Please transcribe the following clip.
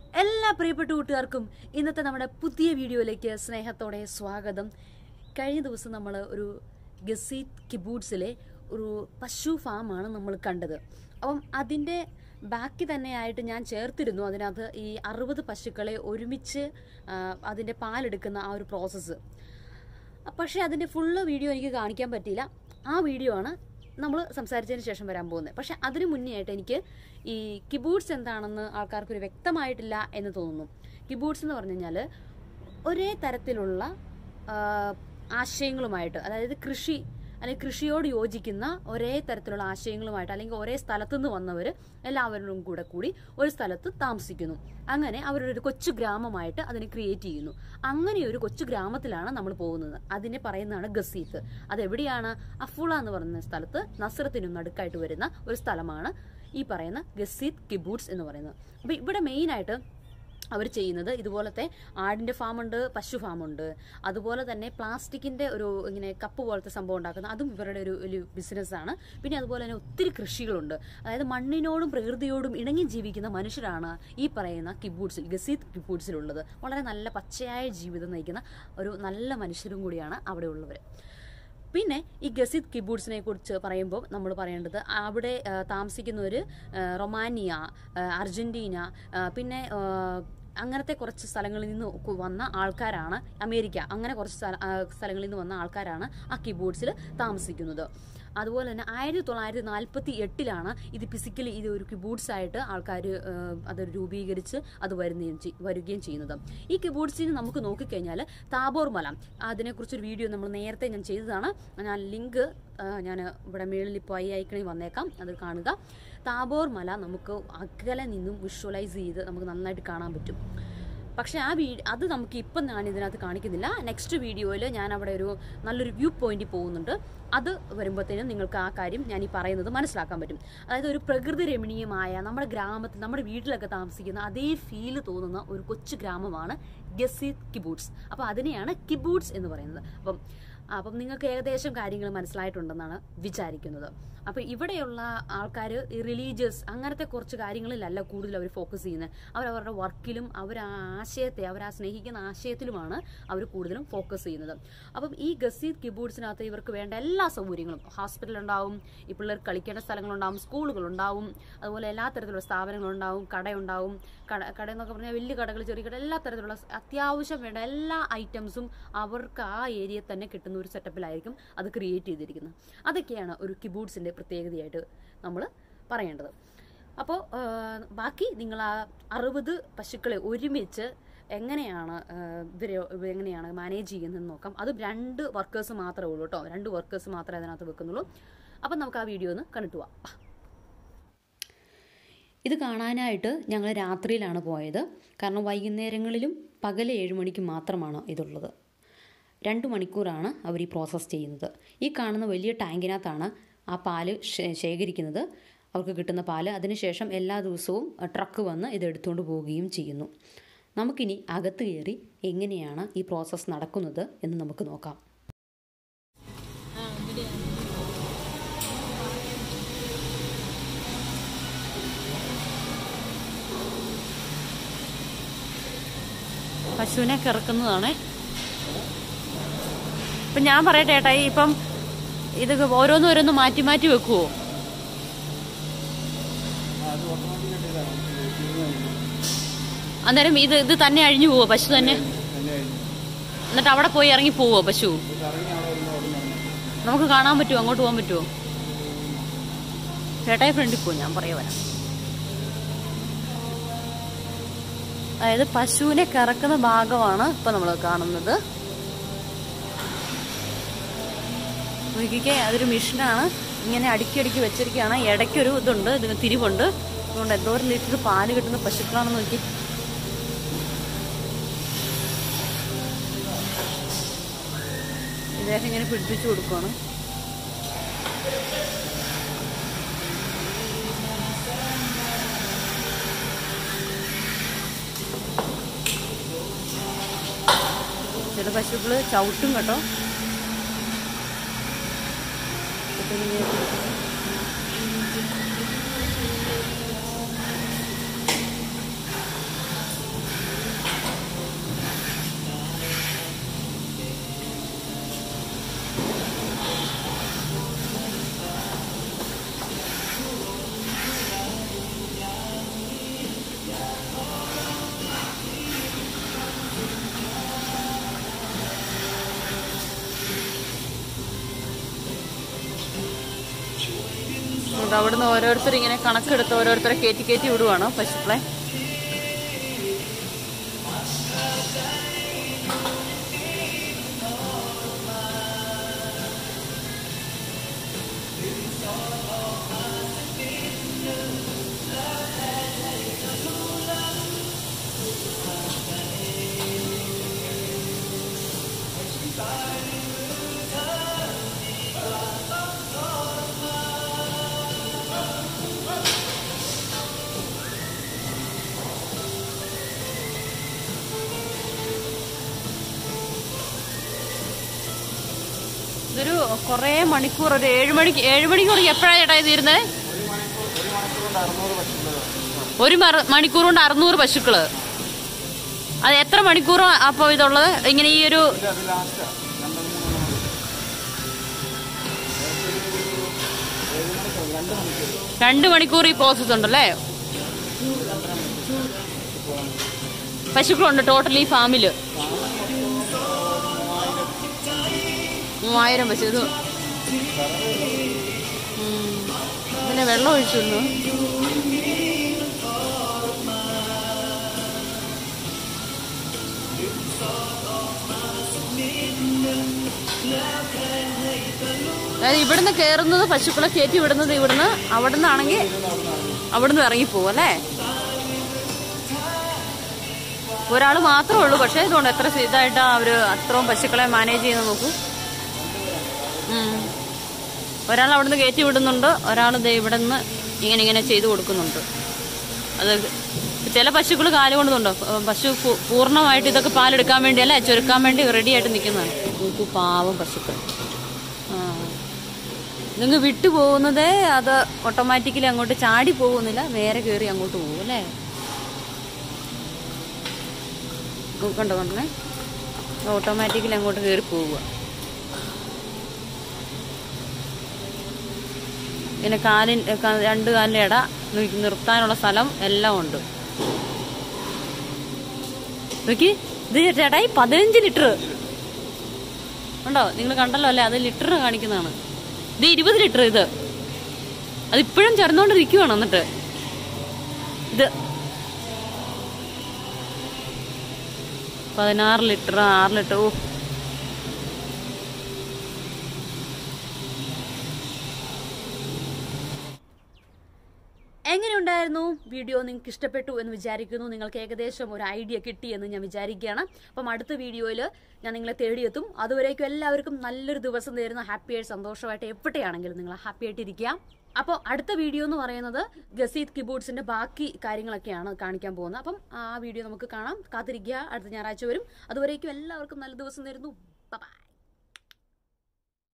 എല്ലാ പ്രിയപ്പെട്ട കൂട്ടുകാർക്കും ഇന്നത്തെ നമ്മുടെ പുതിയ വീഡിയോയിലേക്ക് സ്നേഹത്തോടെ സ്വാഗതം കഴിഞ്ഞ ദിവസം നമ്മൾ ഒരു ഗസീത് കിബൂട്ട്സിലെ ഒരു പശു ഫാമാണ് നമ്മൾ കണ്ടത് അപ്പം അതിൻ്റെ ബാക്കി തന്നെയായിട്ട് ഞാൻ ചേർത്തിരുന്നു അതിനകത്ത് ഈ അറുപത് പശുക്കളെ ഒരുമിച്ച് ആ, അതിൻ്റെ പാലെടുക്കുന്ന ആ ഒരു പ്രോസസ്സ് പക്ഷേ അതിൻ്റെ ഫുള്ള് വീഡിയോ എനിക്ക് കാണിക്കാൻ പറ്റിയില്ല ആ വീഡിയോ ആണ് നമ്മൾ സംസാരിച്ചതിന് ശേഷം വരാൻ പോകുന്നത് പക്ഷെ അതിനു മുന്നേ ആയിട്ട് എനിക്ക് ഈ കിബൂട്ട്സ് എന്താണെന്ന് ആൾക്കാർക്ക് ഒരു വ്യക്തമായിട്ടില്ല എന്ന് തോന്നുന്നു കിബൂട്ട്സ് എന്ന് പറഞ്ഞു കഴിഞ്ഞാൽ ഒരേ തരത്തിലുള്ള ആ, ആശയങ്ങളുമായിട്ട് അതായത് കൃഷി അല്ലെങ്കിൽ കൃഷിയോട് യോജിക്കുന്ന ഒരേ തരത്തിലുള്ള ആശയങ്ങളുമായിട്ട് അല്ലെങ്കിൽ ഒരേ സ്ഥലത്തു നിന്ന് വന്നവർ എല്ലാവരും കൂടെ കൂടി ഒരു സ്ഥലത്ത് താമസിക്കുന്നു അങ്ങനെ അവരുടെ ഒരു കൊച്ചു ഗ്രാമമായിട്ട് അതിനെ ക്രിയേറ്റ് ചെയ്യുന്നു അങ്ങനെ ഒരു കൊച്ചു ഗ്രാമത്തിലാണ് നമ്മൾ പോകുന്നത് അതിനെ പറയുന്നതാണ് ഗസീത്ത് അതെവിടെയാണ് അഫുള എന്ന് പറയുന്ന സ്ഥലത്ത് നസ്രത്തിനും നടുക്കായിട്ട് വരുന്ന ഒരു സ്ഥലമാണ് ഈ പറയുന്ന ഗസീത്ത് കിബൂട്ട്സ് എന്ന് പറയുന്നത് അപ്പോൾ ഇവിടെ മെയിനായിട്ട് അവർ ചെയ്യുന്നത് ഇതുപോലത്തെ ആടിൻ്റെ ഫാമുണ്ട് പശു ഫാമുണ്ട് അതുപോലെ തന്നെ പ്ലാസ്റ്റിക്കിൻ്റെ ഒരു ഇങ്ങനെ കപ്പ് പോലത്തെ സംഭവം ഉണ്ടാക്കുന്ന അതും ഇവരുടെ ഒരു ഒരു ബിസിനസ്സാണ് പിന്നെ അതുപോലെ തന്നെ ഒത്തിരി കൃഷികളുണ്ട് അതായത് മണ്ണിനോടും പ്രകൃതിയോടും ഇണങ്ങി ജീവിക്കുന്ന മനുഷ്യരാണ് ഈ പറയുന്ന കിബൂട്ട്സിൽ ഗസീത് കിബൂട്ട്സിലുള്ളത് വളരെ നല്ല പച്ചയായ ജീവിതം നയിക്കുന്ന ഒരു നല്ല മനുഷ്യരും കൂടിയാണ് അവിടെ ഉള്ളവർ പിന്നെ ഈ ഗസിത് കിബൂട്ട്സിനെ കുറിച്ച് പറയുമ്പോൾ നമ്മൾ പറയേണ്ടത് അവിടെ ആ, താമസിക്കുന്നവർ റൊമാനിയ ആ, അർജന്റീന ആ, പിന്നെ ആ, അങ്ങനത്തെ കുറച്ച് സ്ഥലങ്ങളിൽ നിന്ന് കു- വന്ന ആൾക്കാരാണ് അമേരിക്ക അങ്ങനെ കുറച്ച് സ്ഥല- ആ, സ്ഥലങ്ങളിൽ നിന്ന് വന്ന ആൾക്കാരാണ് ആ കിബൂട്ട്സിൽ താമസിക്കുന്നത് അതുപോലെ തന്നെ ആയിരത്തി തൊള്ളായിരത്തി നാൽപ്പത്തി എട്ടിലാണ് ഇത് ഫിസിക്കലി ഇത് ഒരു കിബൂട്ട്സ് ആയിട്ട് ആൾക്കാർ അത് രൂപീകരിച്ച് അത് വരുന്നതും ചെയ്- വരികയും ചെയ്യുന്നത് ഈ കിബൂട്ട്സിന് നമുക്ക് നോക്കിക്കഴിഞ്ഞാൽ താബോർ മല അതിനെക്കുറിച്ചൊരു വീഡിയോ നമ്മൾ നേരത്തെ ഞാൻ ചെയ്തതാണ് ഞാൻ ലിങ്ക് ഞാൻ ഇവിടെ മേളിൽ ഇപ്പോൾ ഐ ഐക്കണിൽ വന്നേക്കാം അത് കാണുക താബോർ മല നമുക്ക് അകലെ നിന്നും വിഷ്വലൈസ് ചെയ്ത് നമുക്ക് നന്നായിട്ട് കാണാൻ പറ്റും പക്ഷേ ആ വീ അത് നമുക്ക് ഇപ്പം ഞാൻ ഇതിനകത്ത് കാണിക്കുന്നില്ല നെക്സ്റ്റ് വീഡിയോയിൽ ഞാൻ അവിടെ ഒരു നല്ലൊരു വ്യൂ പോയിന്റിൽ പോകുന്നുണ്ട് അത് വരുമ്പോഴത്തേനും നിങ്ങൾക്ക് ആ കാര്യം ഞാൻ ഈ പറയുന്നത് മനസ്സിലാക്കാൻ പറ്റും അതായത് ഒരു പ്രകൃതി രമണീയമായ നമ്മുടെ ഗ്രാമത്തിൽ നമ്മുടെ വീട്ടിലൊക്കെ താമസിക്കുന്ന അതേ ഫീല് തോന്നുന്ന ഒരു കൊച്ചു ഗ്രാമമാണ് ഗസീത് കിബൂട്ട്സ് അപ്പോൾ അതിനെയാണ് കിബൂട്ട്സ് എന്ന് പറയുന്നത് അപ്പം അപ്പം നിങ്ങൾക്ക് ഏകദേശം കാര്യങ്ങൾ മനസ്സിലായിട്ടുണ്ടെന്നാണ് വിചാരിക്കുന്നത് അപ്പോൾ ഇവിടെയുള്ള ആൾക്കാർ ഈ റിലീജിയസ് അങ്ങനത്തെ കുറച്ച് കാര്യങ്ങളിലല്ല കൂടുതൽ അവർ ഫോക്കസ് ചെയ്യുന്നത് അവരവരുടെ വർക്കിലും അവർ ആ ആശയത്തെ അവർ ആ സ്നേഹിക്കുന്ന ആശയത്തിലുമാണ് അവർ കൂടുതലും ഫോക്കസ് ചെയ്യുന്നത് അപ്പം ഈ ഗസീദ് കിബൂട്ട്സിനകത്ത് ഇവർക്ക് വേണ്ട എല്ലാ സൗകര്യങ്ങളും ഹോസ്പിറ്റൽ ഉണ്ടാവും ഈ പിള്ളേർ കളിക്കേണ്ട സ്ഥലങ്ങളുണ്ടാവും സ്കൂളുകളുണ്ടാവും അതുപോലെ എല്ലാ തരത്തിലുള്ള സ്ഥാപനങ്ങളുണ്ടാവും കടയുണ്ടാവും കട കട എന്നൊക്കെ പറഞ്ഞാൽ വലിയ കടകൾ ചെറിയ കട എല്ലാ തരത്തിലുള്ള അത്യാവശ്യം വേണ്ട എല്ലാ ഐറ്റംസും അവർക്ക് ആ ഏരിയയിൽ തന്നെ കിട്ടുന്ന ഒരു സെറ്റപ്പിലായിരിക്കും അത് ക്രിയേറ്റ് ചെയ്തിരിക്കുന്നത് അതൊക്കെയാണ് ഒരു കിബൂട്ട്സിൻ്റെ പ്രത്യേകതയായിട്ട് നമ്മൾ പറയേണ്ടത് അപ്പോൾ ബാക്കി നിങ്ങൾ ആ അറുപത് പശുക്കളെ ഒരുമിച്ച് എങ്ങനെയാണ് ആ, ഇവരെ ഇവർ എങ്ങനെയാണ് മാനേജ് ചെയ്യുന്നതെന്ന് നോക്കാം അതും രണ്ട് വർക്കേഴ്സ് മാത്രമേ ഉള്ളൂ കേട്ടോ രണ്ട് വർക്കേഴ്സ് മാത്രമേ അതിനകത്ത് വെക്കുന്നുള്ളൂ അപ്പം നമുക്ക് ആ വീഡിയോ ഒന്ന് കണ്ടിട്ട് പോവാം ഇത് കാണാനായിട്ട് ഞങ്ങൾ രാത്രിയിലാണ് പോയത് കാരണം വൈകുന്നേരങ്ങളിലും പകൽ ഏഴ് മണിക്ക് മാത്രമാണ് ഇതുള്ളത് രണ്ട് മണിക്കൂറാണ് അവർ ഈ പ്രോസസ്സ് ചെയ്യുന്നത് ഈ കാണുന്ന വലിയ ടാങ്കിനകത്താണ് ആ പാല് ശേ- ശേഖരിക്കുന്നത് അവർക്ക് കിട്ടുന്ന പാല് അതിനുശേഷം എല്ലാ ദിവസവും ട്രക്ക് വന്ന് ഇത് എടുത്തുകൊണ്ട് പോവുകയും ചെയ്യുന്നു നമുക്കിനി അകത്ത് കയറി എങ്ങനെയാണ് ഈ പ്രോസസ്സ് നടക്കുന്നത് എന്ന് നമുക്ക് നോക്കാം പശുവിനെ കിറക്കുന്നതാണേ ഇപ്പം ഞാൻ പറയട്ടെ ഏട്ടായി ഇപ്പം ഇത് ഓരോന്നും ഓരോന്നും മാറ്റി മാറ്റി വെക്കുവോ അന്നേരം ഇത് ഇത് തന്നെ അഴിഞ്ഞു പോവോ പശു തന്നെ എന്നിട്ട് അവിടെ പോയി ഇറങ്ങി പോവോ പശു നമുക്ക് കാണാൻ പറ്റുമോ അങ്ങോട്ട് പോകാൻ പറ്റുമോ ചേട്ടായി ഫ്രണ്ടിൽ പോവും ഞാൻ പറയാ വരാം അതായത് പശുവിനെ കറക്കുന്ന ഭാഗമാണ് ഇപ്പൊ നമ്മൾ കാണുന്നത് നോക്കിക്കേ അതൊരു മെഷീനാണ് ഇങ്ങനെ അടുക്കി അടുക്കി വെച്ചിരിക്കുകയാണ് ഇടയ്ക്കൊരു ഇതുണ്ട് ഇതിന് തിരിവുണ്ട് അതുകൊണ്ട് എന്തോ ഒരു ലിറ്റർ പാല് കിട്ടുന്ന പശുക്കളാണെന്ന് നോക്കി ഇദ്ദേഹം ഇങ്ങനെ പിടിപ്പിച്ചു കൊടുക്കുകയാണ് ചില പശുക്കള് ചവിട്ടും കേട്ടോ ഇപ്പൊ ഇങ്ങനെ ഉണ്ട് അവിടുന്ന് ഓരോരുത്തർ ഇങ്ങനെ കണക്കെടുത്ത് ഓരോരുത്തരെ കയറ്റി കയറ്റി വിടുവാണ് പശുക്കളെ ഇതൊരു കുറേ മണിക്കൂർ ഒരു ഏഴ് മണിക്ക് ഏഴ് മണിക്കൂർ എപ്പോഴാണ് ചേട്ടാ ഇത് തീരുന്നത് ഒരു മറ- മണിക്കൂർ കൊണ്ട് അറുന്നൂറ് പശുക്കള് അത് എത്ര മണിക്കൂർ അപ്പൊ ഇതുള്ളത് ഇങ്ങനെ ഈ ഒരു രണ്ട് മണിക്കൂർ ഈ പ്രോസസ് ഉണ്ടല്ലേ പശുക്കളുണ്ട് ടോട്ടൽ ഈ ഫാമില് മൂവായിരം പശു ഇത് ഉം. ഇതിന് വെള്ളം ഒഴിച്ചിരുന്നു അതായത് ഇവിടുന്ന് കയറുന്നത് പശുക്കളെ കയറ്റി വിടുന്നത് ഇവിടുന്ന് അവിടുന്ന് ആണെങ്കിൽ അവിടുന്ന് ഇറങ്ങിപ്പോവും അല്ലേ ഒരാൾ മാത്രമേ ഉള്ളൂ പക്ഷേ ഇതുകൊണ്ട് എത്ര ഇതായിട്ടാ അവര് അത്രയും പശുക്കളെ മാനേജ് ചെയ്യുന്നത് നോക്കൂ ഉം. ഒരാൾ അവിടുന്ന് കയറ്റി വിടുന്നുണ്ട് ഒരാൾ ദേ ഇവിടെ നിന്ന് ഇങ്ങനെ ഇങ്ങനെ ചെയ്തു കൊടുക്കുന്നുണ്ട് അത് ചില പശുക്കൾ കാല് കൊണ്ടുണ്ടോ പശു പൂ- പൂർണ്ണമായിട്ട് ഇതൊക്കെ പാലെടുക്കാൻ വേണ്ടി അല്ലേ ചുരുക്കാൻ വേണ്ടി റെഡി ആയിട്ട് നിൽക്കുന്നതാണ് നോക്കൂ പാവം പശുക്കൾ ആ നിങ്ങൾ വിട്ടു പോകുന്നതേ അത് ഓട്ടോമാറ്റിക്കലി അങ്ങോട്ട് ചാടി പോകുന്നില്ല നേരെ കയറി അങ്ങോട്ട് പോകും അല്ലേ കണ്ടോ കണ്ടേ ഓട്ടോമാറ്റിക്കലി അങ്ങോട്ട് കയറി പോവുക പിന്നെ കാലിൻ ക- രണ്ട് കാലിൻ്റെ ഇട നി- നിർത്താനുള്ള സ്ഥലം എല്ലാം ഉണ്ട് നോക്കി ഇത് ചേട്ടായി പതിനഞ്ച് ലിറ്റർ ഉണ്ടോ നിങ്ങൾ കണ്ടല്ലോ അല്ലേ അത് ലിറ്റർ കാണിക്കുന്നതാണ് ഇത് ഇരുപത് ലിറ്റർ ഇത് അതിപ്പോഴും ചടന്നുകൊണ്ടിരിക്കുവാണ് എന്നിട്ട് ഇത് പതിനാറ് ലിറ്റർ ആറ് ലിറ്റർ ഓ എങ്ങനെയുണ്ടായിരുന്നു വീഡിയോ നിങ്ങൾക്ക് ഇഷ്ടപ്പെട്ടു എന്ന് വിചാരിക്കുന്നു നിങ്ങൾക്ക് ഏകദേശം ഒരു ഐഡിയ കിട്ടി എന്ന് ഞാൻ വിചാരിക്കുകയാണ് അപ്പം അടുത്ത വീഡിയോയിൽ ഞാൻ നിങ്ങളെ തേടിയെത്തും അതുവരേക്കും എല്ലാവർക്കും നല്ലൊരു ദിവസം നേരുന്ന ഹാപ്പിയായി സന്തോഷമായിട്ട് എവിടെയാണെങ്കിലും നിങ്ങൾ ഹാപ്പി ആയിട്ടിരിക്കുക അപ്പോൾ അടുത്ത വീഡിയോ എന്ന് പറയുന്നത് ഗസീദ് കിബോർഡ്സിന്റെ ബാക്കി കാര്യങ്ങളൊക്കെയാണ് കാണിക്കാൻ പോകുന്നത് അപ്പം ആ വീഡിയോ നമുക്ക് കാണാം കാത്തിരിക്കുക അടുത്ത ഞായറാഴ്ച വരും അതുവരേക്കും എല്ലാവർക്കും നല്ല ദിവസം നേരുന്നു ബൈ